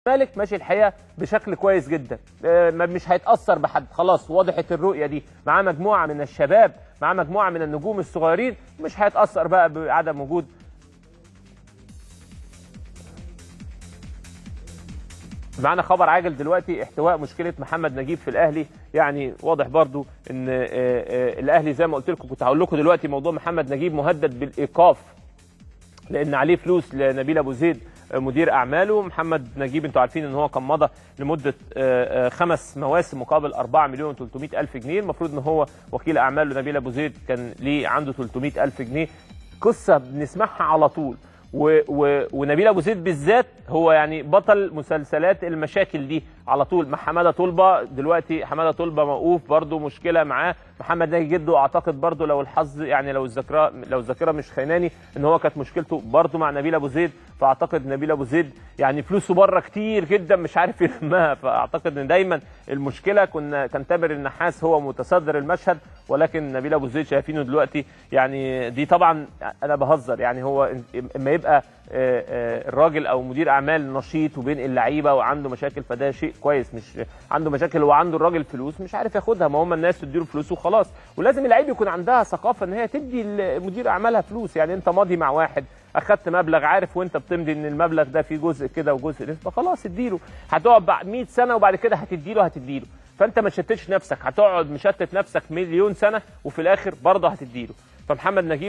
مالك ماشي الحقيقه بشكل كويس جدا آه، ما- مش هيتاثر بحد خلاص وضحت الرؤيه دي معاه مجموعه من الشباب معاه مجموعه من النجوم الصغيرين مش هيتاثر بقى بعدم وجود معانا خبر عاجل دلوقتي احتواء مشكله محمد نجيب في الاهلي يعني واضح برضو ان آه، آه، الاهلي زي ما قلت لكم كنت هقول لكم دلوقتي موضوع محمد نجيب مهدد بالايقاف لان عليه فلوس لنبيل ابو زيد آه، مدير اعماله محمد نجيب انتوا عارفين ان هو كان مضى لمده آه، آه، خمس مواسم مقابل 4 مليون و300 الف جنيه المفروض ان هو وكيل اعماله نبيل ابو زيد كان ليه عنده 300 الف جنيه قصه بنسمعها على طول و و ونبيل ابو زيد بالذات هو يعني بطل مسلسلات المشاكل دي على طول مع حماده طلبه دلوقتي حماده طلبه موقوف برضه مشكله معاه محمد ناجي جده اعتقد برضه لو الحظ يعني لو الذاكره لو الذاكره مش خيناني ان هو كانت مشكلته برضه مع نبيل ابو زيد فاعتقد نبيل ابو زيد يعني فلوسه بره كتير جدا مش عارف يلمها فاعتقد ان دايما المشكله كنا كان تامر النحاس هو متصدر المشهد ولكن نبيل ابو زيد شايفينه دلوقتي يعني دي طبعا انا بهزر يعني هو اما يبقى آه، آه، الراجل او مدير اعمال نشيط وبينقل لعيبه وعنده مشاكل فده شيء كويس مش عنده مشاكل وعنده الراجل فلوس مش عارف ياخدها ما هم الناس تديله فلوس وخلاص ولازم اللعيب يكون عندها ثقافه ان هي تدي مدير اعمالها فلوس يعني انت ماضي مع واحد اخدت مبلغ عارف وانت بتمضي ان المبلغ ده فيه جزء كده وجزء ده فخلاص اديله هتقعد بعد 100 سنه وبعد كده هتديله هتديله فانت ما تشتتش نفسك هتقعد مشتت نفسك مليون سنه وفي الاخر برضه هتديله فمحمد نجيب